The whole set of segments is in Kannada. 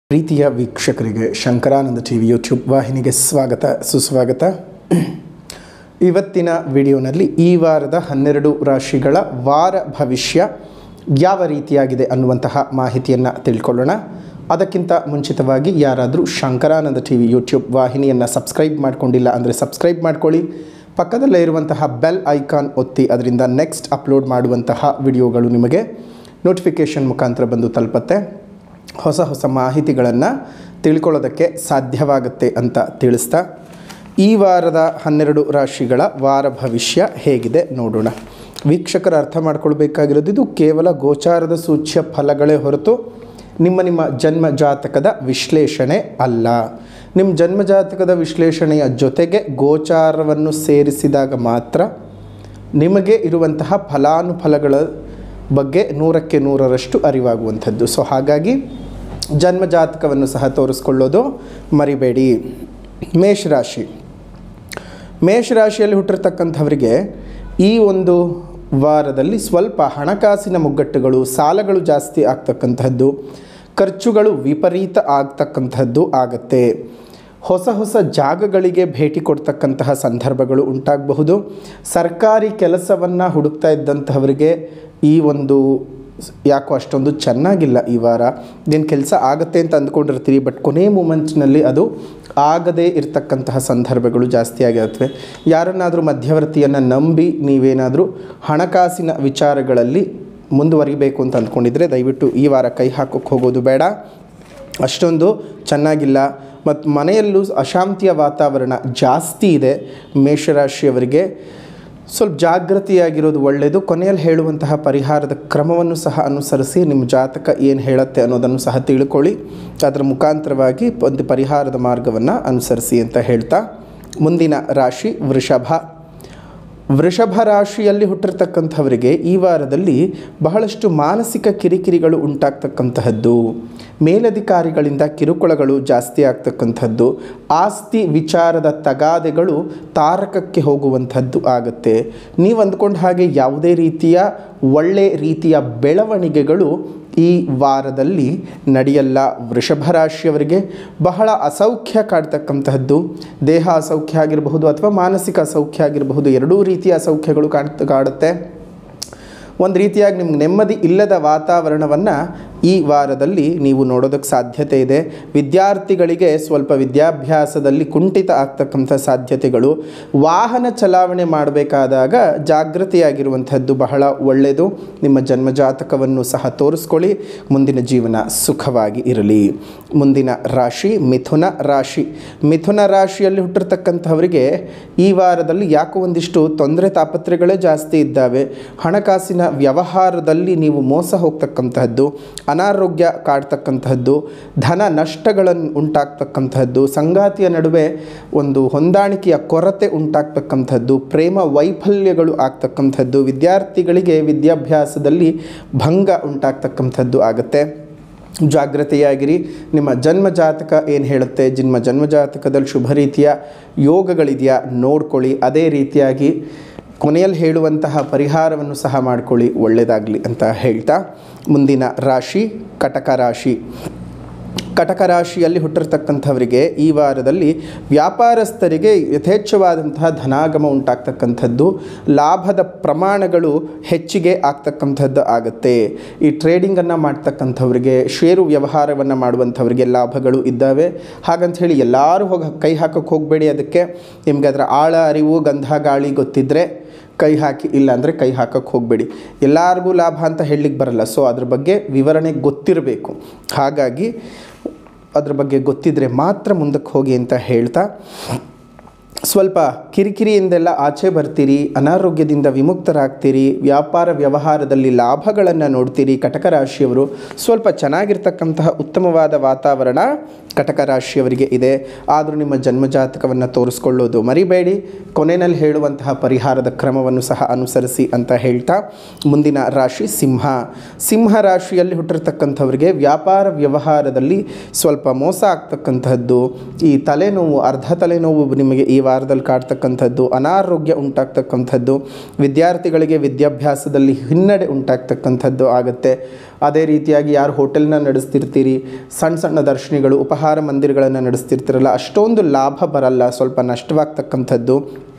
ಪ್ರೀತಿಯ ವೀಕ್ಷಕರಿಗೆ ಶಂಕರಾನಂದ ಟಿ ವಿ ಯೂಟ್ಯೂಬ್ ವಾಹಿನಿಗೆ ಸ್ವಾಗತ ಸುಸ್ವಾಗತ ಇವತ್ತಿನ ವಿಡಿಯೋನಲ್ಲಿ ಈ ವಾರದ ಹನ್ನೆರಡು ರಾಶಿಗಳ ವಾರ ಭವಿಷ್ಯ ಯಾವ ರೀತಿಯಾಗಿದೆ ಅನ್ನುವಂತಹ ಮಾಹಿತಿಯನ್ನು ತಿಳ್ಕೊಳ್ಳೋಣ ಅದಕ್ಕಿಂತ ಮುಂಚಿತವಾಗಿ ಯಾರಾದರೂ ಶಂಕರಾನಂದ ಟಿ ವಿ ಯೂಟ್ಯೂಬ್ ವಾಹಿನಿಯನ್ನು ಸಬ್ಸ್ಕ್ರೈಬ್ ಮಾಡ್ಕೊಂಡಿಲ್ಲ ಅಂದರೆ ಸಬ್ಸ್ಕ್ರೈಬ್ ಮಾಡ್ಕೊಳ್ಳಿ ಪಕ್ಕದಲ್ಲೇ ಇರುವಂತಹ ಬೆಲ್ ಐಕಾನ್ ಒತ್ತಿ ಅದರಿಂದ ನೆಕ್ಸ್ಟ್ ಅಪ್ಲೋಡ್ ಮಾಡುವಂತಹ ವಿಡಿಯೋಗಳು ನಿಮಗೆ ನೋಟಿಫಿಕೇಷನ್ ಮುಖಾಂತರ ಬಂದು ತಲುಪತ್ತೆ ಹೊಸ ಹೊಸ ಮಾಹಿತಿಗಳನ್ನು ತಿಳ್ಕೊಳ್ಳೋದಕ್ಕೆ ಸಾಧ್ಯವಾಗುತ್ತೆ ಅಂತ ತಿಳಿಸ್ತಾ ಈ ವಾರದ ಹನ್ನೆರಡು ರಾಶಿಗಳ ವಾರ ಭವಿಷ್ಯ ಹೇಗಿದೆ ನೋಡೋಣ ವೀಕ್ಷಕರು ಅರ್ಥ ಮಾಡ್ಕೊಳ್ಬೇಕಾಗಿರೋದು ಇದು ಕೇವಲ ಗೋಚಾರದ ಸೂಚ್ಯ ಫಲಗಳೇ ಹೊರತು ನಿಮ್ಮ ನಿಮ್ಮ ಜನ್ಮ ಜಾತಕದ ವಿಶ್ಲೇಷಣೆ ಅಲ್ಲ ನಿಮ್ಮ ಜನ್ಮ ಜಾತಕದ ವಿಶ್ಲೇಷಣೆಯ ಜೊತೆಗೆ ಗೋಚಾರವನ್ನು ಸೇರಿಸಿದಾಗ ಮಾತ್ರ ನಿಮಗೆ ಇರುವಂತಹ ಫಲಾನುಫಲಗಳ ಬಗ್ಗೆ ನೂರಕ್ಕೆ ನೂರರಷ್ಟು ಅರಿವಾಗುವಂಥದ್ದು ಸೊ ಹಾಗಾಗಿ ಜನ್ಮ ಜಾತಕವನ್ನು ಸಹ ತೋರಿಸ್ಕೊಳ್ಳೋದು ಮರಿಬೇಡಿ ಮೇಷರಾಶಿ ಮೇಷರಾಶಿಯಲ್ಲಿ ಹುಟ್ಟಿರ್ತಕ್ಕಂಥವರಿಗೆ ಈ ಒಂದು ವಾರದಲ್ಲಿ ಸ್ವಲ್ಪ ಹಣಕಾಸಿನ ಮುಗ್ಗಟ್ಟುಗಳು ಸಾಲಗಳು ಜಾಸ್ತಿ ಆಗ್ತಕ್ಕಂಥದ್ದು ಖರ್ಚುಗಳು ವಿಪರೀತ ಆಗ್ತಕ್ಕಂಥದ್ದು ಆಗತ್ತೆ ಹೊಸ ಹೊಸ ಜಾಗಗಳಿಗೆ ಭೇಟಿ ಕೊಡ್ತಕ್ಕಂತಹ ಸಂದರ್ಭಗಳು ಉಂಟಾಗಬಹುದು ಸರ್ಕಾರಿ ಕೆಲಸವನ್ನು ಹುಡುಕ್ತಾ ಇದ್ದಂಥವರಿಗೆ ಈ ಒಂದು ಯಾಕೋ ಅಷ್ಟೊಂದು ಚೆನ್ನಾಗಿಲ್ಲ ಈ ವಾರ ಇದೇನು ಕೆಲಸ ಆಗುತ್ತೆ ಅಂತ ಅಂದ್ಕೊಂಡಿರ್ತೀರಿ ಬಟ್ ಕೊನೆ ಮೂಮೆಂಟ್ನಲ್ಲಿ ಅದು ಆಗದೇ ಇರತಕ್ಕಂತಹ ಸಂದರ್ಭಗಳು ಜಾಸ್ತಿ ಆಗಿರುತ್ತವೆ ಯಾರನ್ನಾದರೂ ಮಧ್ಯವರ್ತಿಯನ್ನು ನಂಬಿ ನೀವೇನಾದರೂ ಹಣಕಾಸಿನ ವಿಚಾರಗಳಲ್ಲಿ ಮುಂದುವರಿಬೇಕು ಅಂತ ಅಂದ್ಕೊಂಡಿದ್ರೆ ದಯವಿಟ್ಟು ಈ ವಾರ ಕೈ ಹಾಕೋಕ್ಕೆ ಹೋಗೋದು ಬೇಡ ಅಷ್ಟೊಂದು ಚೆನ್ನಾಗಿಲ್ಲ ಮತ್ತು ಮನೆಯಲ್ಲೂ ಅಶಾಂತಿಯ ವಾತಾವರಣ ಜಾಸ್ತಿ ಇದೆ ಮೇಷರಾಶಿಯವರಿಗೆ ಸ್ವಲ್ಪ ಜಾಗೃತಿಯಾಗಿರೋದು ಒಳ್ಳೆಯದು ಕೊನೆಯಲ್ಲಿ ಹೇಳುವಂತಹ ಪರಿಹಾರದ ಕ್ರಮವನ್ನು ಸಹ ಅನುಸರಿಸಿ ನಿಮ್ಮ ಜಾತಕ ಏನು ಹೇಳುತ್ತೆ ಅನ್ನೋದನ್ನು ಸಹ ತಿಳ್ಕೊಳ್ಳಿ ಅದರ ಮುಖಾಂತರವಾಗಿ ಒಂದು ಪರಿಹಾರದ ಮಾರ್ಗವನ್ನು ಅನುಸರಿಸಿ ಅಂತ ಹೇಳ್ತಾ ಮುಂದಿನ ರಾಶಿ ವೃಷಭ ವೃಷಭ ರಾಶಿಯಲ್ಲಿ ಹುಟ್ಟಿರ್ತಕ್ಕಂಥವರಿಗೆ ಈ ವಾರದಲ್ಲಿ ಬಹಳಷ್ಟು ಮಾನಸಿಕ ಕಿರಿಕಿರಿಗಳು ಉಂಟಾಗ್ತಕ್ಕಂತಹದ್ದು ಮೇಲಧಿಕಾರಿಗಳಿಂದ ಕಿರುಕುಳಗಳು ಜಾಸ್ತಿ ಆಗ್ತಕ್ಕಂಥದ್ದು ಆಸ್ತಿ ವಿಚಾರದ ತಗಾದೆಗಳು ತಾರಕಕ್ಕೆ ಹೋಗುವಂಥದ್ದು ಆಗುತ್ತೆ ನೀವು ಅಂದ್ಕೊಂಡ ಹಾಗೆ ಯಾವುದೇ ರೀತಿಯ ಒಳ್ಳೆ ರೀತಿಯ ಬೆಳವಣಿಗೆಗಳು ಈ ವಾರದಲ್ಲಿ ನಡೆಯಲ್ಲ ವೃಷಭ ರಾಶಿಯವರಿಗೆ ಬಹಳ ಅಸೌಖ್ಯ ಕಾಡ್ತಕ್ಕಂತಹದ್ದು ದೇಹ ಅಸೌಖ್ಯ ಆಗಿರಬಹುದು ಅಥವಾ ಮಾನಸಿಕ ಅಸೌಖ್ಯ ಆಗಿರಬಹುದು ಎರಡೂ ರೀತಿಯ ಅಸೌಖ್ಯಗಳು ಕಾಣ್ತ ಕಾಡುತ್ತೆ ಒಂದು ರೀತಿಯಾಗಿ ನಿಮ್ಗೆ ನೆಮ್ಮದಿ ಇಲ್ಲದ ವಾತಾವರಣವನ್ನು ಈ ವಾರದಲ್ಲಿ ನೀವು ನೋಡೋದಕ್ಕೆ ಸಾಧ್ಯತೆ ಇದೆ ವಿದ್ಯಾರ್ಥಿಗಳಿಗೆ ಸ್ವಲ್ಪ ವಿದ್ಯಾಭ್ಯಾಸದಲ್ಲಿ ಕುಂಠಿತ ಆಗ್ತಕ್ಕಂಥ ಸಾಧ್ಯತೆಗಳು ವಾಹನ ಚಲಾವಣೆ ಮಾಡಬೇಕಾದಾಗ ಜಾಗೃತಿಯಾಗಿರುವಂಥದ್ದು ಬಹಳ ಒಳ್ಳೆಯದು ನಿಮ್ಮ ಜನ್ಮಜಾತಕವನ್ನು ಸಹ ತೋರಿಸ್ಕೊಳ್ಳಿ ಮುಂದಿನ ಜೀವನ ಸುಖವಾಗಿ ಇರಲಿ ಮುಂದಿನ ರಾಶಿ ಮಿಥುನ ರಾಶಿ ಮಿಥುನ ರಾಶಿಯಲ್ಲಿ ಹುಟ್ಟಿರ್ತಕ್ಕಂಥವರಿಗೆ ಈ ವಾರದಲ್ಲಿ ಯಾಕೋ ಒಂದಿಷ್ಟು ತೊಂದರೆ ತಾಪತ್ರೆಗಳೇ ಜಾಸ್ತಿ ಇದ್ದಾವೆ ಹಣಕಾಸಿನ ವ್ಯವಹಾರದಲ್ಲಿ ನೀವು ಮೋಸ ಹೋಗ್ತಕ್ಕಂತಹದ್ದು ಅನಾರೋಗ್ಯ ಕಾಡ್ತಕ್ಕಂತಹದ್ದು ಧನ ನಷ್ಟಗಳನ್ನು ಉಂಟಾಗ್ತಕ್ಕಂತಹದ್ದು ಸಂಗಾತಿಯ ನಡುವೆ ಒಂದು ಹೊಂದಾಣಿಕೆಯ ಕೊರತೆ ಉಂಟಾಗ್ತಕ್ಕಂಥದ್ದು ಪ್ರೇಮ ವೈಫಲ್ಯಗಳು ಆಗ್ತಕ್ಕಂಥದ್ದು ವಿದ್ಯಾರ್ಥಿಗಳಿಗೆ ವಿದ್ಯಾಭ್ಯಾಸದಲ್ಲಿ ಭಂಗ ಉಂಟಾಗ್ತಕ್ಕಂಥದ್ದು ಆಗುತ್ತೆ ಜಾಗ್ರತೆಯಾಗಿರಿ ನಿಮ್ಮ ಜನ್ಮ ಜಾತಕ ಏನು ಹೇಳುತ್ತೆ ನಿಮ್ಮ ಜನ್ಮ ಜಾತಕದಲ್ಲಿ ಶುಭ ರೀತಿಯ ಯೋಗಗಳಿದೆಯಾ ನೋಡ್ಕೊಳ್ಳಿ ಅದೇ ರೀತಿಯಾಗಿ ಕೊನೆಯಲ್ಲಿ ಹೇಳುವಂತಹ ಪರಿಹಾರವನ್ನು ಸಹ ಮಾಡ್ಕೊಳ್ಳಿ ಒಳ್ಳೆಯದಾಗಲಿ ಅಂತ ಹೇಳ್ತಾ ಮುಂದಿನ ರಾಶಿ ಕಟಕ ರಾಶಿ ಕಟಕ ರಾಶಿಯಲ್ಲಿ ಹುಟ್ಟಿರ್ತಕ್ಕಂಥವರಿಗೆ ಈ ವಾರದಲ್ಲಿ ವ್ಯಾಪಾರಸ್ಥರಿಗೆ ಯಥೇಚ್ಛವಾದಂತಹ ಧನಾಗಮ ಉಂಟಾಗ್ತಕ್ಕಂಥದ್ದು ಲಾಭದ ಪ್ರಮಾಣಗಳು ಹೆಚ್ಚಿಗೆ ಆಗ್ತಕ್ಕಂಥದ್ದು ಆಗುತ್ತೆ ಈ ಟ್ರೇಡಿಂಗನ್ನು ಮಾಡ್ತಕ್ಕಂಥವ್ರಿಗೆ ಷೇರು ವ್ಯವಹಾರವನ್ನು ಮಾಡುವಂಥವ್ರಿಗೆ ಲಾಭಗಳು ಇದ್ದಾವೆ ಹಾಗಂತ ಹೇಳಿ ಎಲ್ಲರೂ ಹೋಗಿ ಕೈ ಹಾಕೋಕ್ಕೆ ಹೋಗಬೇಡಿ ಅದಕ್ಕೆ ನಿಮಗೆ ಅದರ ಆಳ ಅರಿವು ಗಂಧ ಗಾಳಿ ಗೊತ್ತಿದ್ದರೆ ಕೈ ಹಾಕಿ ಇಲ್ಲ ಅಂದರೆ ಕೈ ಹಾಕಕ್ಕೆ ಹೋಗಬೇಡಿ ಎಲ್ಲರಿಗೂ ಲಾಭ ಅಂತ ಹೇಳಲಿಕ್ಕೆ ಬರಲ್ಲ ಸೊ ಅದ್ರ ಬಗ್ಗೆ ವಿವರಣೆ ಗೊತ್ತಿರಬೇಕು ಹಾಗಾಗಿ ಅದ್ರ ಬಗ್ಗೆ ಗೊತ್ತಿದ್ದರೆ ಮಾತ್ರ ಮುಂದಕ್ಕೆ ಹೋಗಿ ಅಂತ ಹೇಳ್ತಾ ಸ್ವಲ್ಪ ಕಿರಿಕಿರಿಯಿಂದೆಲ್ಲ ಆಚೆ ಬರ್ತೀರಿ ಅನಾರೋಗ್ಯದಿಂದ ವಿಮುಕ್ತರಾಗ್ತೀರಿ ವ್ಯಾಪಾರ ವ್ಯವಹಾರದಲ್ಲಿ ಲಾಭಗಳನ್ನು ನೋಡ್ತೀರಿ ಕಟಕ ರಾಶಿಯವರು ಸ್ವಲ್ಪ ಚೆನ್ನಾಗಿರ್ತಕ್ಕಂತಹ ಉತ್ತಮವಾದ ವಾತಾವರಣ ಕಟಕ ರಾಶಿಯವರಿಗೆ ಇದೆ ಆದರೂ ನಿಮ್ಮ ಜನ್ಮಜಾತಕವನ್ನು ತೋರಿಸ್ಕೊಳ್ಳೋದು ಮರಿಬೇಡಿ ಕೊನೆಯಲ್ಲಿ ಹೇಳುವಂತಹ ಪರಿಹಾರದ ಕ್ರಮವನ್ನು ಸಹ ಅನುಸರಿಸಿ ಅಂತ ಹೇಳ್ತಾ ಮುಂದಿನ ರಾಶಿ ಸಿಂಹ ಸಿಂಹ ರಾಶಿಯಲ್ಲಿ ಹುಟ್ಟಿರ್ತಕ್ಕಂಥವ್ರಿಗೆ ವ್ಯಾಪಾರ ವ್ಯವಹಾರದಲ್ಲಿ ಸ್ವಲ್ಪ ಮೋಸ ಆಗ್ತಕ್ಕಂತಹದ್ದು ಈ ತಲೆನೋವು ಅರ್ಧ ತಲೆನೋವು ನಿಮಗೆ ಈ ವಾರದಲ್ಲಿ ಕಾಡ್ತಕ್ಕಂಥದ್ದು ಅನಾರೋಗ್ಯ ಉಂಟಾಗ್ತಕ್ಕಂಥದ್ದು ವಿದ್ಯಾರ್ಥಿಗಳಿಗೆ ವಿದ್ಯಾಭ್ಯಾಸದಲ್ಲಿ ಹಿನ್ನಡೆ ಉಂಟಾಗ್ತಕ್ಕಂಥದ್ದು ಆಗುತ್ತೆ ಅದೇ ರೀತಿಯಾಗಿ ಯಾರು ಹೋಟೆಲ್ನ ನಡೆಸ್ತಿರ್ತೀರಿ ಸಣ್ಣ ಸಣ್ಣ ದರ್ಶನಿಗಳು ಉಪಹಾರ ಮಂದಿರಗಳನ್ನು ನಡೆಸ್ತಿರ್ತೀರಲ್ಲ ಅಷ್ಟೊಂದು ಲಾಭ ಬರಲ್ಲ ಸ್ವಲ್ಪ ನಷ್ಟವಾಗ್ತಕ್ಕಂಥದ್ದು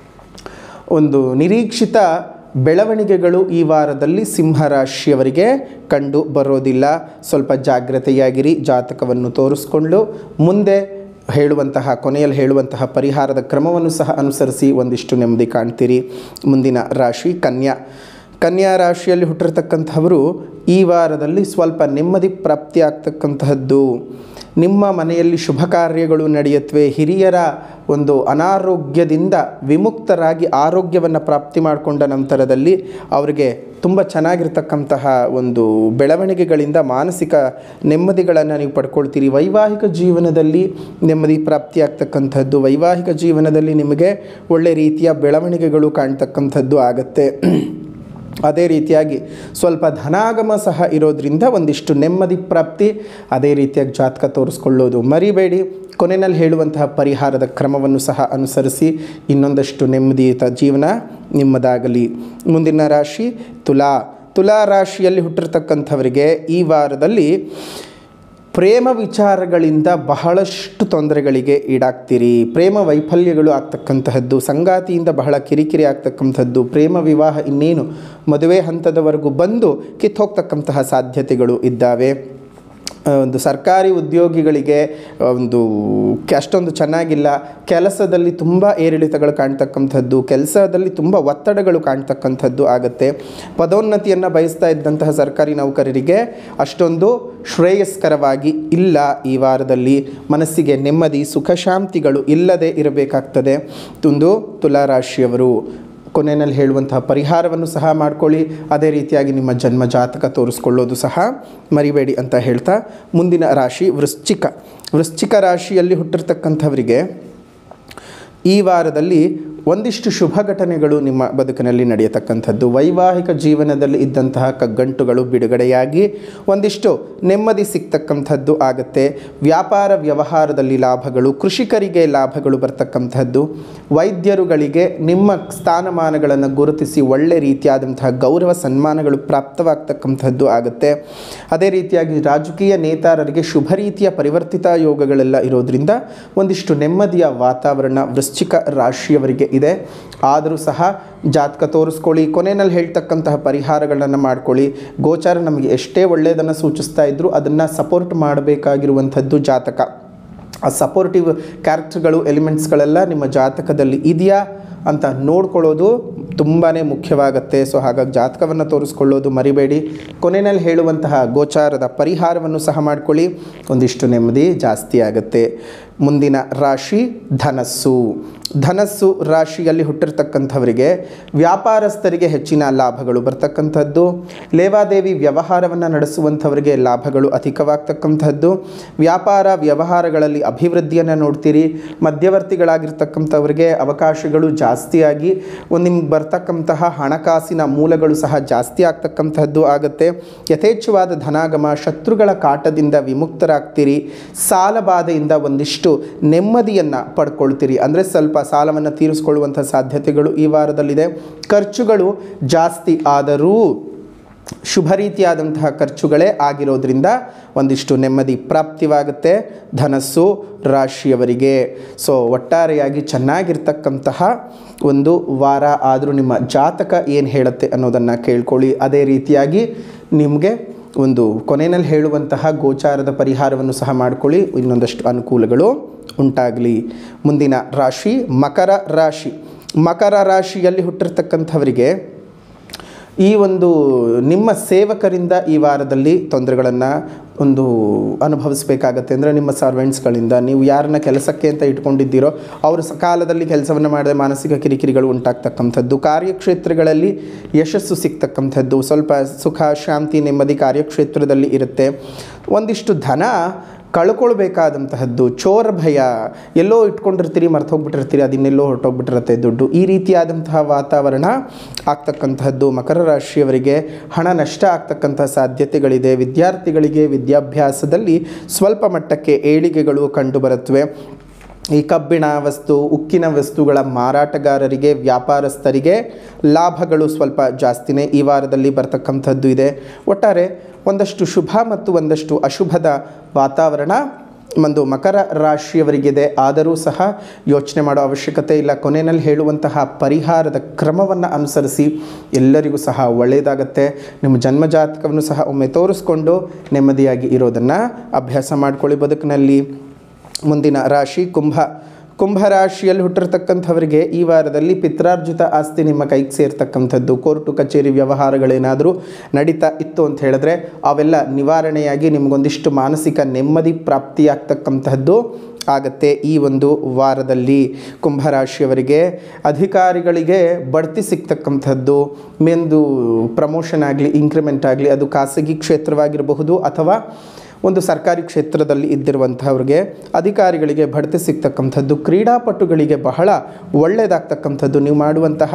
ಒಂದು ನಿರೀಕ್ಷಿತ ಬೆಳವಣಿಗೆಗಳು ಈ ವಾರದಲ್ಲಿ ಸಿಂಹರಾಶಿಯವರಿಗೆ ಕಂಡು ಬರೋದಿಲ್ಲ ಸ್ವಲ್ಪ ಜಾಗ್ರತೆಯಾಗಿರಿ ಜಾತಕವನ್ನು ತೋರಿಸ್ಕೊಂಡು ಮುಂದೆ ಹೇಳುವಂತಹ ಕೊನೆಯಲ್ಲಿ ಹೇಳುವಂತಹ ಪರಿಹಾರದ ಕ್ರಮವನ್ನು ಸಹ ಅನುಸರಿಸಿ ಒಂದಿಷ್ಟು ನೆಮ್ಮದಿ ಕಾಣ್ತೀರಿ ಮುಂದಿನ ರಾಶಿ ಕನ್ಯಾ ಕನ್ಯಾ ರಾಶಿಯಲ್ಲಿ ಹುಟ್ಟಿರ್ತಕ್ಕಂಥವರು ಈ ವಾರದಲ್ಲಿ ಸ್ವಲ್ಪ ನೆಮ್ಮದಿ ಪ್ರಾಪ್ತಿ ಆಗ್ತಕ್ಕಂತಹದ್ದು ನಿಮ್ಮ ಮನೆಯಲ್ಲಿ ಶುಭ ಕಾರ್ಯಗಳು ನಡೆಯುತ್ತವೆ ಹಿರಿಯರ ಒಂದು ಅನಾರೋಗ್ಯದಿಂದ ವಿಮುಕ್ತರಾಗಿ ಆರೋಗ್ಯವನ್ನು ಪ್ರಾಪ್ತಿ ಮಾಡಿಕೊಂಡ ನಂತರದಲ್ಲಿ ಅವರಿಗೆ ತುಂಬ ಚೆನ್ನಾಗಿರ್ತಕ್ಕಂತಹ ಒಂದು ಬೆಳವಣಿಗೆಗಳಿಂದ ಮಾನಸಿಕ ನೆಮ್ಮದಿಗಳನ್ನು ನೀವು ಪಡ್ಕೊಳ್ತೀರಿ ವೈವಾಹಿಕ ಜೀವನದಲ್ಲಿ ನೆಮ್ಮದಿ ಪ್ರಾಪ್ತಿ ಆಗ್ತಕ್ಕಂಥದ್ದು ವೈವಾಹಿಕ ಜೀವನದಲ್ಲಿ ನಿಮಗೆ ಒಳ್ಳೆ ರೀತಿಯ ಬೆಳವಣಿಗೆಗಳು ಕಾಣ್ತಕ್ಕಂಥದ್ದು ಆಗತ್ತೆ ಅದೇ ರೀತಿಯಾಗಿ ಸ್ವಲ್ಪ ಧನಾಗಮ ಸಹ ಇರೋದ್ರಿಂದ ಒಂದಿಷ್ಟು ನೆಮ್ಮದಿ ಪ್ರಾಪ್ತಿ ಅದೇ ರೀತಿಯಾಗಿ ಜಾತಕ ತೋರಿಸ್ಕೊಳ್ಳೋದು ಮರಿಬೇಡಿ ಕೊನೆಯಲ್ಲಿ ಹೇಳುವಂತಹ ಪರಿಹಾರದ ಕ್ರಮವನ್ನು ಸಹ ಅನುಸರಿಸಿ ಇನ್ನೊಂದಷ್ಟು ನೆಮ್ಮದಿಯುತ ಜೀವನ ನಿಮ್ಮದಾಗಲಿ ಮುಂದಿನ ರಾಶಿ ತುಲಾ ತುಲಾ ರಾಶಿಯಲ್ಲಿ ಹುಟ್ಟಿರ್ತಕ್ಕಂಥವರಿಗೆ ಈ ವಾರದಲ್ಲಿ ಪ್ರೇಮ ವಿಚಾರಗಳಿಂದ ಬಹಳಷ್ಟು ತೊಂದರೆಗಳಿಗೆ ಈಡಾಗ್ತೀರಿ ಪ್ರೇಮ ವೈಫಲ್ಯಗಳು ಆಗ್ತಕ್ಕಂತಹದ್ದು ಸಂಗಾತಿಯಿಂದ ಬಹಳ ಕಿರಿಕಿರಿ ಆಗ್ತಕ್ಕಂಥದ್ದು ಪ್ರೇಮ ವಿವಾಹ ಇನ್ನೇನು ಮದುವೆ ಹಂತದವರೆಗೂ ಬಂದು ಕಿತ್ತೋಗ್ತಕ್ಕಂತಹ ಸಾಧ್ಯತೆಗಳು ಇದ್ದಾವೆ ಆ, ಒಂದು ಸರ್ಕಾರಿ ಉದ್ಯೋಗಿಗಳಿಗೆ ಒಂದು ಕೆ- ಅಷ್ಟೊಂದು ಚೆನ್ನಾಗಿಲ್ಲ ಕೆಲಸದಲ್ಲಿ ತುಂಬ ಏರಿಳಿತಗಳು ಕಾಣ್ತಕ್ಕಂಥದ್ದು ಕೆಲಸದಲ್ಲಿ ತುಂಬ ಒತ್ತಡಗಳು ಕಾಣ್ತಕ್ಕಂಥದ್ದು ಆಗುತ್ತೆ ಪದೋನ್ನತಿಯನ್ನು ಬಯಸ್ತಾ ಇದ್ದಂತಹ ಸರ್ಕಾರಿ ನೌಕರರಿಗೆ ಅಷ್ಟೊಂದು ಶ್ರೇಯಸ್ಕರವಾಗಿ ಇಲ್ಲ ಈ ವಾರದಲ್ಲಿ ಮನಸ್ಸಿಗೆ ನೆಮ್ಮದಿ ಸುಖ ಶಾಂತಿಗಳು ಇಲ್ಲದೆ ಇರಬೇಕಾಗ್ತದೆ ಒಂದು ತುಲಾರಾಶಿಯವರು ಕೊನೆಯಲ್ಲಿ ಹೇಳುವಂತಹ ಪರಿಹಾರವನ್ನು ಸಹ ಮಾಡ್ಕೊಳ್ಳಿ ಅದೇ ರೀತಿಯಾಗಿ ನಿಮ್ಮ ಜನ್ಮ ಜಾತಕ ತೋರಿಸ್ಕೊಳ್ಳೋದು ಸಹ ಮರಿಬೇಡಿ ಅಂತ ಹೇಳ್ತಾ ಮುಂದಿನ ರಾಶಿ ವೃಶ್ಚಿಕ ವೃಶ್ಚಿಕ ರಾಶಿಯಲ್ಲಿ ಹುಟ್ಟಿರ್ತಕ್ಕಂಥವರಿಗೆ ಈ ವಾರದಲ್ಲಿ ಒಂದಿಷ್ಟು ಶುಭ ಘಟನೆಗಳು ನಿಮ್ಮ ಬದುಕಿನಲ್ಲಿ ನಡೆಯತಕ್ಕಂಥದ್ದು ವೈವಾಹಿಕ ಜೀವನದಲ್ಲಿ ಇದ್ದಂತಹ ಕಗ್ಗಂಟುಗಳು ಬಿಡುಗಡೆಯಾಗಿ ಒಂದಿಷ್ಟು ನೆಮ್ಮದಿ ಸಿಗ್ತಕ್ಕಂಥದ್ದು ಆಗುತ್ತೆ ವ್ಯಾಪಾರ ವ್ಯವಹಾರದಲ್ಲಿ ಲಾಭಗಳು ಕೃಷಿಕರಿಗೆ ಲಾಭಗಳು ಬರ್ತಕ್ಕಂಥದ್ದು ವೈದ್ಯರುಗಳಿಗೆ ನಿಮ್ಮ ಸ್ಥಾನಮಾನಗಳನ್ನು ಗುರುತಿಸಿ ಒಳ್ಳೆ ರೀತಿಯಾದಂತಹ ಗೌರವ ಸನ್ಮಾನಗಳು ಪ್ರಾಪ್ತವಾಗ್ತಕ್ಕಂಥದ್ದು ಆಗುತ್ತೆ ಅದೇ ರೀತಿಯಾಗಿ ರಾಜಕೀಯ ನೇತಾರರಿಗೆ ಶುಭ ರೀತಿಯ ಪರಿವರ್ತಿತ ಯೋಗಗಳೆಲ್ಲ ಇರೋದ್ರಿಂದ ಒಂದಿಷ್ಟು ನೆಮ್ಮದಿಯ ವಾತಾವರಣ ವೃಶ್ಚಿಕ ರಾಶಿಯವರಿಗೆ ಇದೆ ಆದರೂ ಸಹ ಜಾತಕ ತೋರಿಸ್ಕೊಳ್ಳಿ ಕೊನೆಯಲ್ಲಿ ಹೇಳ್ತಕ್ಕಂತಹ ಪರಿಹಾರಗಳನ್ನು ಮಾಡ್ಕೊಳ್ಳಿ ಗೋಚಾರ ನಮಗೆ ಎಷ್ಟೇ ಒಳ್ಳೆಯದನ್ನು ಸೂಚಿಸ್ತಾ ಇದ್ದರೂ ಅದನ್ನು ಸಪೋರ್ಟ್ ಮಾಡಬೇಕಾಗಿರುವಂಥದ್ದು ಜಾತಕ ಆ ಸಪೋರ್ಟಿವ್ ಕ್ಯಾರೆಕ್ಟರ್ಗಳು ಎಲಿಮೆಂಟ್ಸ್ಗಳೆಲ್ಲ ನಿಮ್ಮ ಜಾತಕದಲ್ಲಿ ಇದೆಯಾ ಅಂತ ನೋಡ್ಕೊಳ್ಳೋದು ತುಂಬಾ ಮುಖ್ಯವಾಗುತ್ತೆ ಸೊ ಹಾಗಾಗಿ ಜಾತಕವನ್ನು ತೋರಿಸ್ಕೊಳ್ಳೋದು ಮರಿಬೇಡಿ ಕೊನೆಯಲ್ಲಿ ಹೇಳುವಂತಹ ಗೋಚಾರದ ಪರಿಹಾರವನ್ನು ಸಹ ಮಾಡ್ಕೊಳ್ಳಿ ಒಂದಿಷ್ಟು ನೆಮ್ಮದಿ ಜಾಸ್ತಿ ಆಗುತ್ತೆ ಮುಂದಿನ ರಾಶಿ ಧನಸ್ಸು ಧನಸ್ಸು ರಾಶಿಯಲ್ಲಿ ಹುಟ್ಟಿರ್ತಕ್ಕಂಥವರಿಗೆ ವ್ಯಾಪಾರಸ್ಥರಿಗೆ ಹೆಚ್ಚಿನ ಲಾಭಗಳು ಬರ್ತಕ್ಕಂಥದ್ದು ಲೇವಾದೇವಿ ವ್ಯವಹಾರವನ್ನು ನಡೆಸುವಂಥವರಿಗೆ ಲಾಭಗಳು ಅಧಿಕವಾಗ್ತಕ್ಕಂಥದ್ದು ವ್ಯಾಪಾರ ವ್ಯವಹಾರಗಳಲ್ಲಿ ಅಭಿವೃದ್ಧಿಯನ್ನು ನೋಡ್ತೀರಿ ಮಧ್ಯವರ್ತಿಗಳಾಗಿರ್ತಕ್ಕಂಥವ್ರಿಗೆ ಅವಕಾಶಗಳು ಜಾಸ್ತಿಯಾಗಿ ಒಂದು ನಿಮ್ಗೆ ಬರ್ತಕ್ಕಂತಹ ಹಣಕಾಸಿನ ಮೂಲಗಳು ಸಹ ಜಾಸ್ತಿ ಆಗ್ತಕ್ಕಂಥದ್ದು ಆಗುತ್ತೆ ಯಥೇಚ್ಛವಾದ ಧನಾಗಮ ಶತ್ರುಗಳ ಕಾಟದಿಂದ ವಿಮುಕ್ತರಾಗ್ತೀರಿ ಸಾಲ ಬಾಧೆಯಿಂದ ಒಂದಿಷ್ಟು ನೆಮ್ಮದಿಯನ್ನು ಪಡ್ಕೊಳ್ತೀರಿ ಅಂದರೆ ಸ್ವಲ್ಪ ಸಾಲವನ್ನು ತೀರಿಸ್ಕೊಳ್ಳುವಂಥ ಸಾಧ್ಯತೆಗಳು ಈ ವಾರದಲ್ಲಿದೆ ಖರ್ಚುಗಳು ಜಾಸ್ತಿ ಆದರೂ ಶುಭ ರೀತಿಯಾದಂತಹ ಖರ್ಚುಗಳೇ ಆಗಿರೋದ್ರಿಂದ ಒಂದಿಷ್ಟು ನೆಮ್ಮದಿ ಪ್ರಾಪ್ತಿವಾಗುತ್ತೆ ಧನಸ್ಸು ರಾಶಿಯವರಿಗೆ ಸೊ ಒಟ್ಟಾರೆಯಾಗಿ ಚೆನ್ನಾಗಿರ್ತಕ್ಕಂತಹ ಒಂದು ವಾರ ಆದರೂ ನಿಮ್ಮ ಜಾತಕ ಏನು ಹೇಳುತ್ತೆ ಅನ್ನೋದನ್ನು ಕೇಳ್ಕೊಳ್ಳಿ ಅದೇ ರೀತಿಯಾಗಿ ನಿಮಗೆ ಒಂದು ಕೊನೆಯಲ್ಲಿ ಹೇಳುವಂತಹ ಗೋಚಾರದ ಪರಿಹಾರವನ್ನು ಸಹ ಮಾಡ್ಕೊಳ್ಳಿ ಇನ್ನೊಂದಷ್ಟು ಅನುಕೂಲಗಳು ಉಂಟಾಗಲಿ ಮುಂದಿನ ರಾಶಿ ಮಕರ ರಾಶಿ ಮಕರ ರಾಶಿಯಲ್ಲಿ ಹುಟ್ಟಿರ್ತಕ್ಕಂಥವರಿಗೆ ಈ ಒಂದು ನಿಮ್ಮ ಸೇವಕರಿಂದ ಈ ವಾರದಲ್ಲಿ ತೊಂದರೆಗಳನ್ನು ಒಂದು ಅನುಭವಿಸಬೇಕಾಗತ್ತೆ ಅಂದರೆ ನಿಮ್ಮ ಸರ್ವೆಂಟ್ಸ್ಗಳಿಂದ ನೀವು ಯಾರನ್ನ ಕೆಲಸಕ್ಕೆ ಅಂತ ಇಟ್ಕೊಂಡಿದ್ದೀರೋ ಅವರು ಸಕಾಲದಲ್ಲಿ ಕೆಲಸವನ್ನು ಮಾಡದೆ ಮಾನಸಿಕ ಕಿರಿಕಿರಿಗಳು ಉಂಟಾಗ್ತಕ್ಕಂಥದ್ದು ಕಾರ್ಯಕ್ಷೇತ್ರಗಳಲ್ಲಿ ಯಶಸ್ಸು ಸಿಗ್ತಕ್ಕಂಥದ್ದು ಸ್ವಲ್ಪ ಸುಖ ಶಾಂತಿ ನೆಮ್ಮದಿ ಕಾರ್ಯಕ್ಷೇತ್ರದಲ್ಲಿ ಇರುತ್ತೆ ಒಂದಿಷ್ಟು ಧನ ಕಳ್ಕೊಳ್ಬೇಕಾದಂತಹದ್ದು ಚೋರ ಭಯ ಎಲ್ಲೋ ಇಟ್ಕೊಂಡಿರ್ತೀರಿ ಮರ್ತು ಹೋಗ್ಬಿಟ್ಟಿರ್ತೀರಿ ಅದಿನ್ನೆಲ್ಲೋ ಹೊರಟೋಗ್ಬಿಟ್ಟಿರುತ್ತೆ ದುಡ್ಡು ಈ ರೀತಿಯಾದಂತಹ ವಾತಾವರಣ ಆಗ್ತಕ್ಕಂತಹದ್ದು ಮಕರ ರಾಶಿಯವರಿಗೆ ಹಣ ನಷ್ಟ ಆಗ್ತಕ್ಕಂಥ ಸಾಧ್ಯತೆಗಳಿದೆ ವಿದ್ಯಾರ್ಥಿಗಳಿಗೆ ವಿದ್ಯಾಭ್ಯಾಸದಲ್ಲಿ ಸ್ವಲ್ಪ ಮಟ್ಟಕ್ಕೆ ಏಳಿಗೆಗಳು ಕಂಡುಬರುತ್ತವೆ ಈ ಕಬ್ಬಿಣ ವಸ್ತು ಉಕ್ಕಿನ ವಸ್ತುಗಳ ಮಾರಾಟಗಾರರಿಗೆ ವ್ಯಾಪಾರಸ್ಥರಿಗೆ ಲಾಭಗಳು ಸ್ವಲ್ಪ ಜಾಸ್ತಿನೇ ಈ ವಾರದಲ್ಲಿ ಬರ್ತಕ್ಕಂಥದ್ದು ಇದೆ ಒಟ್ಟಾರೆ ಒಂದಷ್ಟು ಶುಭ ಮತ್ತು ಒಂದಷ್ಟು ಅಶುಭದ ವಾತಾವರಣ ಒಂದು ಮಕರ ರಾಶಿಯವರಿಗಿದೆ ಆದರೂ ಸಹ ಯೋಚನೆ ಮಾಡೋ ಅವಶ್ಯಕತೆ ಇಲ್ಲ ಕೊನೆಯಲ್ಲಿ ಹೇಳುವಂತಹ ಪರಿಹಾರದ ಕ್ರಮವನ್ನು ಅನುಸರಿಸಿ ಎಲ್ಲರಿಗೂ ಸಹ ಒಳ್ಳೆಯದಾಗತ್ತೆ ನಿಮ್ಮ ಜನ್ಮಜಾತಕವನ್ನು ಸಹ ಒಮ್ಮೆ ತೋರಿಸ್ಕೊಂಡು ನೆಮ್ಮದಿಯಾಗಿ ಇರೋದನ್ನು ಅಭ್ಯಾಸ ಮಾಡ್ಕೊಳ್ಳಿ ಬದುಕಿನಲ್ಲಿ ಮುಂದಿನ ರಾಶಿ ಕುಂಭ ಕುಂಭ ರಾಶಿಯಲ್ಲಿ ಹುಟ್ಟಿರ್ತಕ್ಕಂಥವರಿಗೆ ಈ ವಾರದಲ್ಲಿ ಪಿತ್ರಾರ್ಜಿತ ಆಸ್ತಿ ನಿಮ್ಮ ಕೈಗೆ ಸೇರ್ತಕ್ಕಂಥದ್ದು ಕೋರ್ಟು ಕಚೇರಿ ವ್ಯವಹಾರಗಳೇನಾದರೂ ನಡೀತಾ ಇತ್ತು ಅಂತ ಹೇಳಿದ್ರೆ ಅವೆಲ್ಲ ನಿವಾರಣೆಯಾಗಿ ನಿಮಗೊಂದಿಷ್ಟು ಮಾನಸಿಕ ನೆಮ್ಮದಿ ಪ್ರಾಪ್ತಿಯಾಗ್ತಕ್ಕಂತಹದ್ದು ಆಗತ್ತೆ ಈ ಒಂದು ವಾರದಲ್ಲಿ ಕುಂಭರಾಶಿಯವರಿಗೆ ಅಧಿಕಾರಿಗಳಿಗೆ ಬಡ್ತಿ ಸಿಗ್ತಕ್ಕಂಥದ್ದು ಮೆಂದು ಪ್ರಮೋಷನ್ ಆಗಲಿ ಇಂಕ್ರಿಮೆಂಟ್ ಆಗಲಿ ಅದು ಖಾಸಗಿ ಕ್ಷೇತ್ರವಾಗಿರಬಹುದು ಅಥವಾ ಒಂದು ಸರ್ಕಾರಿ ಕ್ಷೇತ್ರದಲ್ಲಿ ಇದ್ದಿರುವಂಥವ್ರಿಗೆ ಅಧಿಕಾರಿಗಳಿಗೆ ಬಡ್ತಿ ಸಿಗ್ತಕ್ಕಂಥದ್ದು ಕ್ರೀಡಾಪಟುಗಳಿಗೆ ಬಹಳ ಒಳ್ಳೆಯದಾಗ್ತಕ್ಕಂಥದ್ದು ನೀವು ಮಾಡುವಂತಹ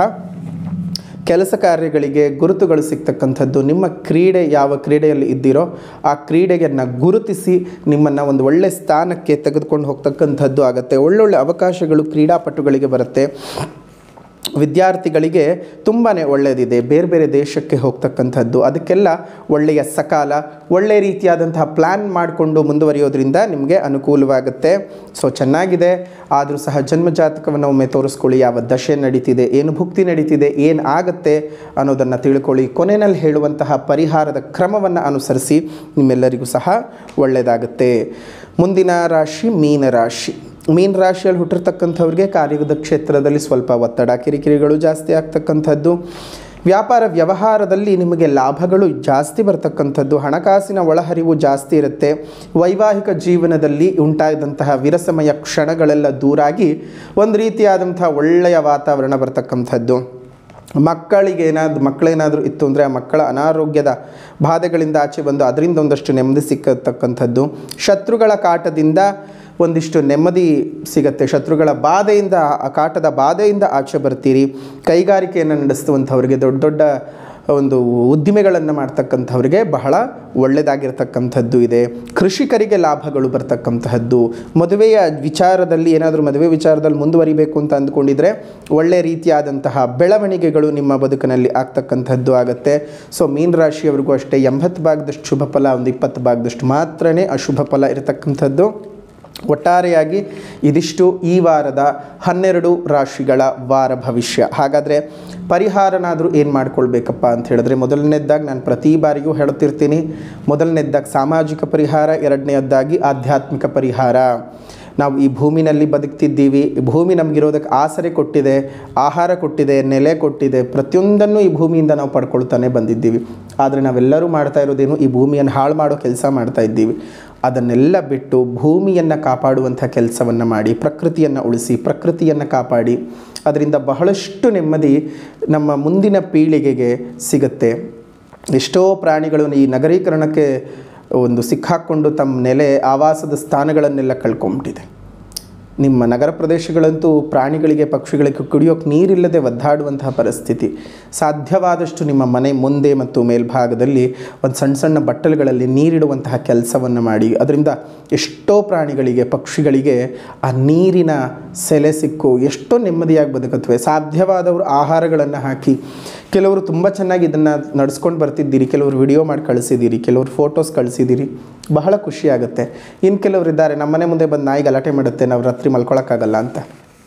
ಕೆಲಸ ಕಾರ್ಯಗಳಿಗೆ ಗುರುತುಗಳು ಸಿಗ್ತಕ್ಕಂಥದ್ದು ನಿಮ್ಮ ಕ್ರೀಡೆ ಯಾವ ಕ್ರೀಡೆಯಲ್ಲಿ ಇದ್ದೀರೋ ಆ ಕ್ರೀಡೆಯನ್ನು ಗುರುತಿಸಿ ನಿಮ್ಮನ್ನು ಒಂದು ಒಳ್ಳೆ ಸ್ಥಾನಕ್ಕೆ ತೆಗೆದುಕೊಂಡು ಹೋಗ್ತಕ್ಕಂಥದ್ದು ಆಗುತ್ತೆ ಒಳ್ಳೊಳ್ಳೆ ಅವಕಾಶಗಳು ಕ್ರೀಡಾಪಟುಗಳಿಗೆ ಬರುತ್ತೆ ವಿದ್ಯಾರ್ಥಿಗಳಿಗೆ ತುಂಬಾ ಒಳ್ಳೆಯದಿದೆ ಬೇರೆ ಬೇರೆ ದೇಶಕ್ಕೆ ಹೋಗ್ತಕ್ಕಂಥದ್ದು ಅದಕ್ಕೆಲ್ಲ ಒಳ್ಳೆಯ ಸಕಾಲ ಒಳ್ಳೆಯ ರೀತಿಯಾದಂತಹ ಪ್ಲ್ಯಾನ್ ಮಾಡಿಕೊಂಡು ಮುಂದುವರಿಯೋದ್ರಿಂದ ನಿಮಗೆ ಅನುಕೂಲವಾಗುತ್ತೆ ಸೊ ಚೆನ್ನಾಗಿದೆ ಆದರೂ ಸಹ ಜನ್ಮಜಾತಕವನ್ನು ಒಮ್ಮೆ ತೋರಿಸ್ಕೊಳ್ಳಿ ಯಾವ ದಶೆ ನಡೀತಿದೆ ಏನು ಭುಕ್ತಿ ನಡೀತಿದೆ ಏನು ಆಗುತ್ತೆ ಅನ್ನೋದನ್ನು ತಿಳ್ಕೊಳ್ಳಿ ಕೊನೆಯಲ್ಲಿ ಹೇಳುವಂತಹ ಪರಿಹಾರದ ಕ್ರಮವನ್ನು ಅನುಸರಿಸಿ ನಿಮ್ಮೆಲ್ಲರಿಗೂ ಸಹ ಒಳ್ಳೆಯದಾಗುತ್ತೆ ಮುಂದಿನ ರಾಶಿ ಮೀನ ರಾಶಿ ಮೀನ ರಾಶಿಯಲ್ಲಿ ಹುಟ್ಟಿರ್ತಕ್ಕಂಥವ್ರಿಗೆ ಕಾರ್ಯದ ಕ್ಷೇತ್ರದಲ್ಲಿ ಸ್ವಲ್ಪ ಒತ್ತಡ ಕಿರಿಕಿರಿಗಳು ಜಾಸ್ತಿ ಆಗ್ತಕ್ಕಂಥದ್ದು ವ್ಯಾಪಾರ ವ್ಯವಹಾರದಲ್ಲಿ ನಿಮಗೆ ಲಾಭಗಳು ಜಾಸ್ತಿ ಬರ್ತಕ್ಕಂಥದ್ದು ಹಣಕಾಸಿನ ಒಳಹರಿವು ಜಾಸ್ತಿ ಇರುತ್ತೆ ವೈವಾಹಿಕ ಜೀವನದಲ್ಲಿ ಉಂಟಾದಂತಹ ವಿರಸಮಯ ಕ್ಷಣಗಳೆಲ್ಲ ದೂರಾಗಿ ಒಂದು ರೀತಿಯಾದಂತಹ ಒಳ್ಳೆಯ ವಾತಾವರಣ ಬರ್ತಕ್ಕಂಥದ್ದು ಮಕ್ಕಳಿಗೆ ಏನಾದ್ರು ಮಕ್ಕಳೇನಾದರೂ ಇತ್ತು ಅಂದರೆ ಆ ಮಕ್ಕಳ ಅನಾರೋಗ್ಯದ ಬಾಧೆಗಳಿಂದ ಆಚೆ ಬಂದು ಅದರಿಂದ ಒಂದಷ್ಟು ನೆಮ್ಮದಿ ಸಿಕ್ಕತಕ್ಕಂಥದ್ದು ಶತ್ರುಗಳ ಕಾಟದಿಂದ ಒಂದಿಷ್ಟು ನೆಮ್ಮದಿ ಸಿಗತ್ತೆ ಶತ್ರುಗಳ ಬಾಧೆಯಿಂದ ಆ ಕಾಟದ ಬಾಧೆಯಿಂದ ಆಚೆ ಬರ್ತೀರಿ ಕೈಗಾರಿಕೆಯನ್ನು ನಡೆಸುವಂಥವ್ರಿಗೆ ದೊಡ್ಡ ದೊಡ್ಡ ಒಂದು ಉದ್ದಿಮೆಗಳನ್ನು ಮಾಡ್ತಕ್ಕಂಥವ್ರಿಗೆ ಬಹಳ ಒಳ್ಳೆಯದಾಗಿರ್ತಕ್ಕಂಥದ್ದು ಇದೆ ಕೃಷಿಕರಿಗೆ ಲಾಭಗಳು ಬರ್ತಕ್ಕಂತಹದ್ದು ಮದುವೆಯ ವಿಚಾರದಲ್ಲಿ ಏನಾದರೂ ಮದುವೆ ವಿಚಾರದಲ್ಲಿ ಮುಂದುವರಿಬೇಕು ಅಂತ ಅಂದ್ಕೊಂಡಿದ್ರೆ ಒಳ್ಳೆಯ ರೀತಿಯಾದಂತಹ ಬೆಳವಣಿಗೆಗಳು ನಿಮ್ಮ ಬದುಕಿನಲ್ಲಿ ಆಗ್ತಕ್ಕಂಥದ್ದು ಆಗುತ್ತೆ ಸೊ ಮೀನ ರಾಶಿಯವರಿಗೂ ಅಷ್ಟೇ ಎಂಬತ್ತು ಭಾಗದಷ್ಟು ಶುಭ ಫಲ ಒಂದು ಇಪ್ಪತ್ತು ಭಾಗದಷ್ಟು ಮಾತ್ರನೇ ಅಶುಭ ಫಲ ಇರತಕ್ಕಂಥದ್ದು ಒಟ್ಟಾರೆಯಾಗಿ ಇದಿಷ್ಟು ಈ ವಾರದ ಹನ್ನೆರಡು ರಾಶಿಗಳ ವಾರ ಭವಿಷ್ಯ ಹಾಗಾದರೆ ಪರಿಹಾರನಾದರೂ ಏನು ಮಾಡ್ಕೊಳ್ಬೇಕಪ್ಪ ಅಂತ ಹೇಳಿದ್ರೆ ಮೊದಲನೇದಾಗಿ ನಾನು ಪ್ರತಿ ಬಾರಿಯೂ ಹೇಳುತ್ತಿರ್ತೀನಿ ಮೊದಲನೇದಾಗಿ ಸಾಮಾಜಿಕ ಪರಿಹಾರ ಎರಡನೇದಾಗಿ ಆಧ್ಯಾತ್ಮಿಕ ಪರಿಹಾರ ನಾವು ಈ ಭೂಮಿನಲ್ಲಿ ಬದುಕ್ತಿದ್ದೀವಿ ಈ ಭೂಮಿ ನಮಗಿರೋದಕ್ಕೆ ಆಸರೆ ಕೊಟ್ಟಿದೆ ಆಹಾರ ಕೊಟ್ಟಿದೆ ನೆಲೆ ಕೊಟ್ಟಿದೆ ಪ್ರತಿಯೊಂದನ್ನು ಈ ಭೂಮಿಯಿಂದ ನಾವು ಪಡ್ಕೊಳ್ತಾನೆ ಬಂದಿದ್ದೀವಿ ಆದರೆ ನಾವೆಲ್ಲರೂ ಮಾಡ್ತಾ ಇರೋದೇನು ಈ ಭೂಮಿಯನ್ನು ಹಾಳು ಮಾಡೋ ಕೆಲಸ ಮಾಡ್ತಾ ಇದ್ದೀವಿ ಅದನ್ನೆಲ್ಲ ಬಿಟ್ಟು ಭೂಮಿಯನ್ನು ಕಾಪಾಡುವಂಥ ಕೆಲಸವನ್ನು ಮಾಡಿ ಪ್ರಕೃತಿಯನ್ನು ಉಳಿಸಿ ಪ್ರಕೃತಿಯನ್ನು ಕಾಪಾಡಿ ಅದರಿಂದ ಬಹಳಷ್ಟು ನೆಮ್ಮದಿ ನಮ್ಮ ಮುಂದಿನ ಪೀಳಿಗೆಗೆ ಸಿಗುತ್ತೆ ಎಷ್ಟೋ ಪ್ರಾಣಿಗಳು ಈ ನಗರೀಕರಣಕ್ಕೆ ಒಂದು ಸಿಕ್ಕಾಕ್ಕೊಂಡು ತಮ್ಮ ನೆಲೆ ಆವಾಸದ ಸ್ಥಾನಗಳನ್ನೆಲ್ಲ ಕಳ್ಕೊಂಬಿಟ್ಟಿದೆ ನಿಮ್ಮ ನಗರ ಪ್ರದೇಶಗಳಂತೂ ಪ್ರಾಣಿಗಳಿಗೆ ಪಕ್ಷಿಗಳಿಗೆ ಕುಡಿಯೋಕ್ಕೆ ನೀರಿಲ್ಲದೆ ಒದ್ದಾಡುವಂತಹ ಪರಿಸ್ಥಿತಿ ಸಾಧ್ಯವಾದಷ್ಟು ನಿಮ್ಮ ಮನೆ ಮುಂದೆ ಮತ್ತು ಮೇಲ್ಭಾಗದಲ್ಲಿ ಒಂದು ಸಣ್ಣ ಸಣ್ಣ ಬಟ್ಟಲುಗಳಲ್ಲಿ ನೀರಿಡುವಂತಹ ಕೆಲಸವನ್ನು ಮಾಡಿ ಅದರಿಂದ ಎಷ್ಟೋ ಪ್ರಾಣಿಗಳಿಗೆ ಪಕ್ಷಿಗಳಿಗೆ ಆ ನೀರಿನ ಸೆಲೆ ಸಿಕ್ಕು ಎಷ್ಟೋ ನೆಮ್ಮದಿಯಾಗಿ ಬದುಕುತ್ತವೆ ಸಾಧ್ಯವಾದವರು ಆಹಾರಗಳನ್ನು ಹಾಕಿ ಕೆಲವರು ತುಂಬ ಚೆನ್ನಾಗಿ ಇದನ್ನು ನಡ್ಸ್ಕೊಂಡು ಬರ್ತಿದ್ದೀರಿ ಕೆಲವರು ವಿಡಿಯೋ ಮಾಡಿ ಕಳಿಸಿದ್ದೀರಿ ಕೆಲವರು ಫೋಟೋಸ್ ಕಳಿಸಿದ್ದೀರಿ ಬಹಳ ಖುಷಿಯಾಗುತ್ತೆ ಇನ್ನು ಕೆಲವರು ಇದ್ದಾರೆ ನಮ್ಮನೆ ಮುಂದೆ ಬಂದು ನಾಯಿ ಗಲಾಟೆ ಮಾಡುತ್ತೆ ನಾವು ರಾತ್ರಿ ಮಲ್ಕೊಳಕ್ಕಾಗಲ್ಲ ಅಂತ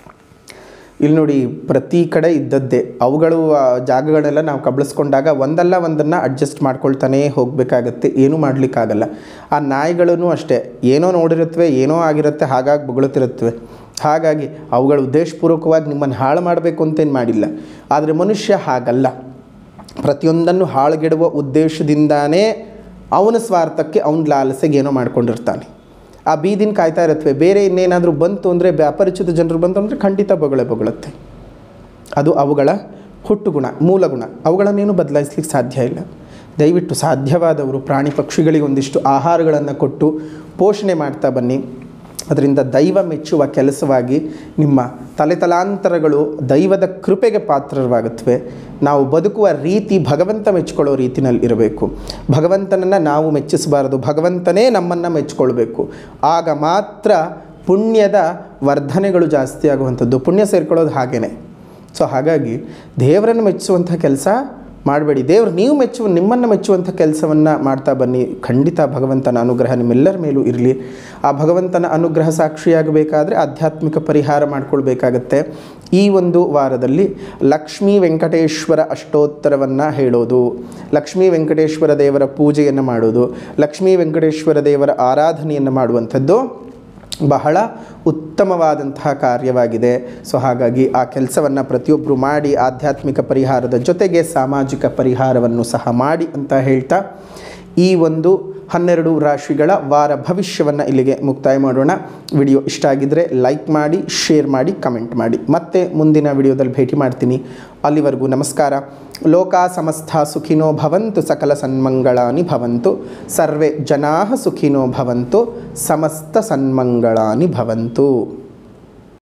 ಇಲ್ಲಿ ನೋಡಿ ಪ್ರತಿ ಕಡೆ ಇದ್ದದ್ದೇ ಅವುಗಳು ಆ ಜಾಗಗಳೆಲ್ಲ ನಾವು ಕಬಳಿಸ್ಕೊಂಡಾಗ ಒಂದಲ್ಲ ಒಂದನ್ನು ಅಡ್ಜಸ್ಟ್ ಮಾಡ್ಕೊಳ್ತಾನೇ ಹೋಗಬೇಕಾಗತ್ತೆ ಏನೂ ಮಾಡಲಿಕ್ಕಾಗಲ್ಲ ಆ ನಾಯಿಗಳೂ ಅಷ್ಟೇ ಏನೋ ನೋಡಿರುತ್ತವೆ ಏನೋ ಆಗಿರುತ್ತೆ ಹಾಗಾಗಿ ಬೊಗಳುತ್ತಿರುತ್ತವೆ ಹಾಗಾಗಿ ಅವುಗಳು ಉದ್ದೇಶಪೂರ್ವಕವಾಗಿ ನಿಮ್ಮನ್ನು ಹಾಳು ಮಾಡಬೇಕು ಅಂತೇನು ಮಾಡಿಲ್ಲ ಆದರೆ ಮನುಷ್ಯ ಹಾಗಲ್ಲ ಪ್ರತಿಯೊಂದನ್ನು ಹಾಳುಗೆಡುವ ಉದ್ದೇಶದಿಂದಾನೇ ಅವನ ಸ್ವಾರ್ಥಕ್ಕೆ ಅವನ ಲಾಲಸೆಗೆ ಏನೋ ಮಾಡ್ಕೊಂಡಿರ್ತಾನೆ ಆ ಬೀದಿನ ಕಾಯ್ತಾ ಇರುತ್ತವೆ ಬೇರೆ ಇನ್ನೇನಾದರೂ ಬಂತು ಅಂದರೆ ಅಪರಿಚಿತ ಜನರು ಬಂತು ಅಂದರೆ ಖಂಡಿತ ಬೊಗಳೆ ಬೊಗಳುತ್ತೆ ಅದು ಅವುಗಳ ಹುಟ್ಟು ಗುಣ ಮೂಲ ಗುಣ ಅವುಗಳನ್ನೇನು ಬದಲಾಯಿಸ್ಲಿಕ್ಕೆ ಸಾಧ್ಯ ಇಲ್ಲ ದಯವಿಟ್ಟು ಸಾಧ್ಯವಾದವರು ಪ್ರಾಣಿ ಪಕ್ಷಿಗಳಿಗೆ ಒಂದಿಷ್ಟು ಆಹಾರಗಳನ್ನು ಕೊಟ್ಟು ಪೋಷಣೆ ಮಾಡ್ತಾ ಬನ್ನಿ ಅದರಿಂದ ದೈವ ಮೆಚ್ಚುವ ಕೆಲಸವಾಗಿ ನಿಮ್ಮ ತಲೆತಲಾಂತರಗಳು ದೈವದ ಕೃಪೆಗೆ ಪಾತ್ರವಾಗುತ್ತವೆ ನಾವು ಬದುಕುವ ರೀತಿ ಭಗವಂತ ಮೆಚ್ಕೊಳ್ಳೋ ರೀತಿನಲ್ಲಿ ಇರಬೇಕು ಭಗವಂತನನ್ನು ನಾವು ಮೆಚ್ಚಿಸಬಾರದು ಭಗವಂತನೇ ನಮ್ಮನ್ನು ಮೆಚ್ಕೊಳ್ಬೇಕು ಆಗ ಮಾತ್ರ ಪುಣ್ಯದ ವರ್ಧನೆಗಳು ಜಾಸ್ತಿ ಆಗುವಂಥದ್ದು ಪುಣ್ಯ ಸೇರ್ಕೊಳ್ಳೋದು ಹಾಗೇನೆ ಸೊ ಹಾಗಾಗಿ ದೇವರನ್ನು ಮೆಚ್ಚುವಂಥ ಕೆಲಸ ಮಾಡಬೇಡಿ ದೇವರು ನೀವು ಮೆಚ್ಚುವ ನಿಮ್ಮನ್ನು ಮೆಚ್ಚುವಂಥ ಕೆಲಸವನ್ನು ಮಾಡ್ತಾ ಬನ್ನಿ ಖಂಡಿತ ಭಗವಂತನ ಅನುಗ್ರಹ ನಿಮ್ಮೆಲ್ಲರ ಮೇಲೂ ಇರಲಿ ಆ ಭಗವಂತನ ಅನುಗ್ರಹ ಸಾಕ್ಷಿಯಾಗಬೇಕಾದ್ರೆ ಆಧ್ಯಾತ್ಮಿಕ ಪರಿಹಾರ ಮಾಡ್ಕೊಳ್ಬೇಕಾಗತ್ತೆ ಈ ಒಂದು ವಾರದಲ್ಲಿ ಲಕ್ಷ್ಮೀ ವೆಂಕಟೇಶ್ವರ ಅಷ್ಟೋತ್ತರವನ್ನು ಹೇಳೋದು ಲಕ್ಷ್ಮೀ ವೆಂಕಟೇಶ್ವರ ದೇವರ ಪೂಜೆಯನ್ನು ಮಾಡೋದು ಲಕ್ಷ್ಮೀ ವೆಂಕಟೇಶ್ವರ ದೇವರ ಆರಾಧನೆಯನ್ನು ಮಾಡುವಂಥದ್ದು ಬಹಳ ಉತ್ತಮವಾದಂತಹ ಕಾರ್ಯವಾಗಿದೆ ಸೊ ಹಾಗಾಗಿ ಆ ಕೆಲಸವನ್ನು ಪ್ರತಿಯೊಬ್ಬರು ಮಾಡಿ ಆಧ್ಯಾತ್ಮಿಕ ಪರಿಹಾರದ ಜೊತೆಗೆ ಸಾಮಾಜಿಕ ಪರಿಹಾರವನ್ನು ಸಹ ಮಾಡಿ ಅಂತ ಹೇಳ್ತಾ ಈ ಒಂದು ಹನ್ನೆರಡು ರಾಶಿಗಳ ವಾರ ಭವಿಷ್ಯವನ್ನು ಇಲ್ಲಿಗೆ ಮುಕ್ತಾಯ ಮಾಡೋಣ ವಿಡಿಯೋ ಇಷ್ಟ ಆಗಿದ್ದರೆ ಲೈಕ್ ಮಾಡಿ ಶೇರ್ ಮಾಡಿ ಕಮೆಂಟ್ ಮಾಡಿ ಮತ್ತೆ ಮುಂದಿನ ವಿಡಿಯೋದಲ್ಲಿ ಭೇಟಿ ಮಾಡ್ತೀನಿ ಅಲ್ಲಿವರೆಗೂ ನಮಸ್ಕಾರ ಲೋಕಾ ಸಮಸ್ತ ಸುಖಿನೋ ಭವಂತು ಸಕಲ ಸನ್ಮಂಗಳಾನಿ ಭವಂತು ಸರ್ವೇ ಜನಾ ಸುಖಿನೋ ಭವಂತು ಸಮಸ್ತ ಸನ್ಮಂಗಳಾನಿ ಭವಂತು